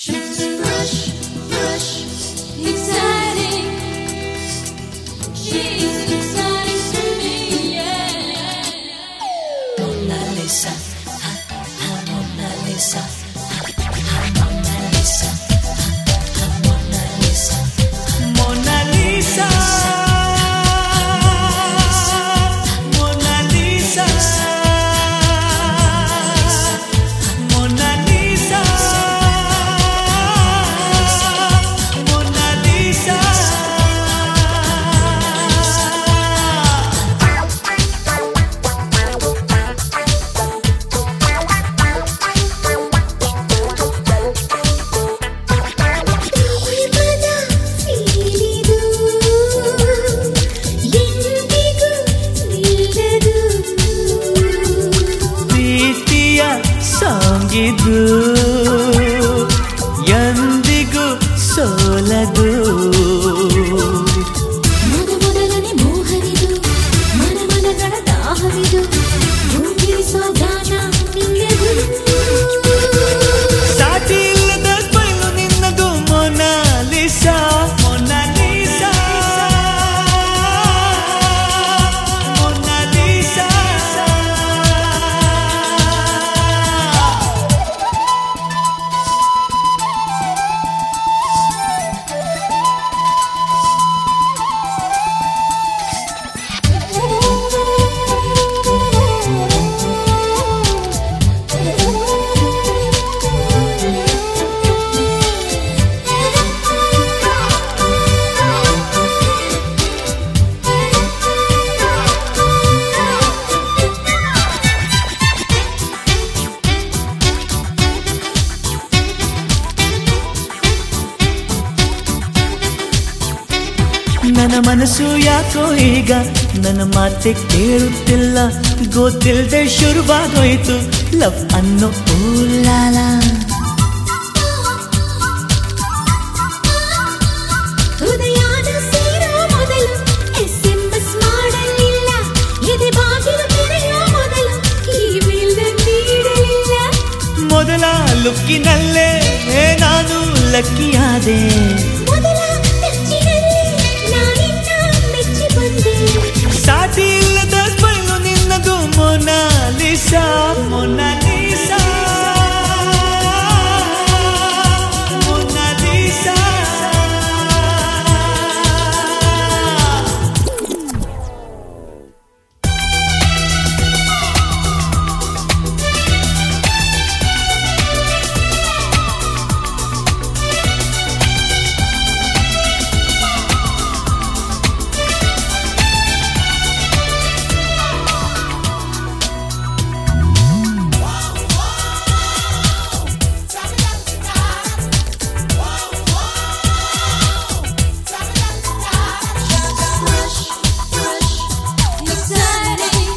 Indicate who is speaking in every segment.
Speaker 1: She's fresh, fresh, exciting. She's exciting to me, yeah.
Speaker 2: Mona Lisa, ah, ah, Mona Lisa, ah, ah, Mona Lisa, ah, ah, Mona Lisa, Mona Lisa, Mona Lisa, Mona Lisa, Mona Lisa.
Speaker 1: ಪ್ರೇಮದ ಸೀಳಿದು ಎಂದಿಗೂ ನಿಲ್ಲದು
Speaker 2: ಪ್ರೀತಿಯ ಸಾಂಗಿದು ಎಂದಿಗೂ ಸೋಲದು
Speaker 1: ಮೊದ ಮೊದಲನೆ ಮೋಹವಿದು ಮನ ಮನಗಳ ದಾಹವಿದು ಭೂಮಿರಿಸೋ ಗಾನ ನಿನ್ನದು
Speaker 2: ಸಾಟಿ ಇಲ್ಲದ ಸ್ಮೈಲು ನಿನ್ನದು ಮೊನಾಲಿಸಾ ಮೊನಾಲಿಸಾ ಮೊನಾಲಿಸಾ ನನ್ನ ಮನಸ್ಸು ಯಾಕೋ ಈಗ ನನ್ನ ಮಾತೆ ಕೇಳುತ್ತಿಲ್ಲ ಗೊತ್ತಿಲ್ಲದೆ ಶುರುವಾಗೋಯ್ತು ಲವ್ ಅನ್ನೋ ಊಲಾಲ
Speaker 1: ಹೃದಯಾನ ಸೇರೋ ಮೊದಲು ಎಸ್ಎಂಎಸ್ ಮಾಡಲಿಲ್ಲ ಎದೆ ಬಾಗಿಲು ತೆರೆಯೋ ಮೊದಲು ಇಮೇಲ್ ನೀಡಲಿಲ್ಲ
Speaker 2: ಮೊದಲ ಲುಕ್ಕಿನಲ್ಲೇ ನಾನು ಲಕ್ಕಿಯಾದೆ
Speaker 1: ಮೊದಲ ಟಚ್ಚಿನಲ್ಲಿ ನಾನಿನ್ನ ಮೆಚ್ಚಿ ಬಂದೆ
Speaker 2: ಸಾಟಿ ಇಲ್ಲದ ಸ್ಮೈಲು ನಿನ್ನದು Mona Lisa Mona Lisa Mona Lisa
Speaker 1: Fresh, fresh, exciting.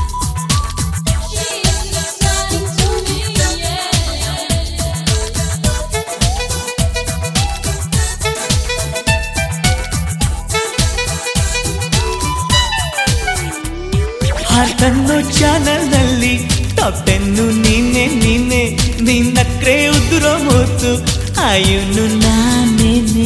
Speaker 1: She's exciting to me, yeah.
Speaker 2: ಹಾಟನ್ನು ಚಾನಲ್ನಲ್ಲಿ ಟಾಪ್ ಟೆನ್ನು ನೀನೆ ನೀನೆ ನಿನ್ನಕ್ರೆ ಉದುರೋ ಮೂತು ಆಯುನು ನಾನೇನೆ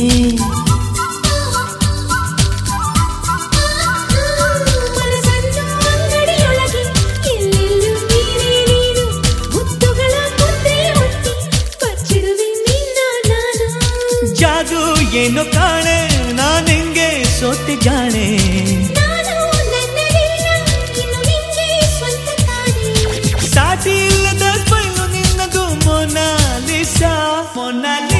Speaker 1: ಮನಸ್ಸನ್ನು ಅಂಗಡಿಯೊಳಗೆ ಎಲ್ಲೆಲ್ಲೂ ನೀನೇ ನೀನು ಮುತ್ತುಗಳ ಮುದ್ರೆ ಒತ್ತಿ ಬಚ್ಚಿಡುವೆ ನಿನ್ನ ನಾನು
Speaker 2: ಜಾದು ಏನು ಕಾಣೆ ನಾನೆಂಗೆ ಸೋತೆ ಜಾಣೆ
Speaker 1: ನಾನು ನನ್ನದಿಲ್ಲ ಇನ್ನು ನಿಂಗೆ ಸ್ವಂತ ಕಾಣೆ
Speaker 2: ಸಾಟಿ ಇಲ್ಲದ ಸ್ಮೈಲು ನಿನ್ನದು ಮೊನಾಲಿಸಾ ಮೊನಾಲಿಸಾ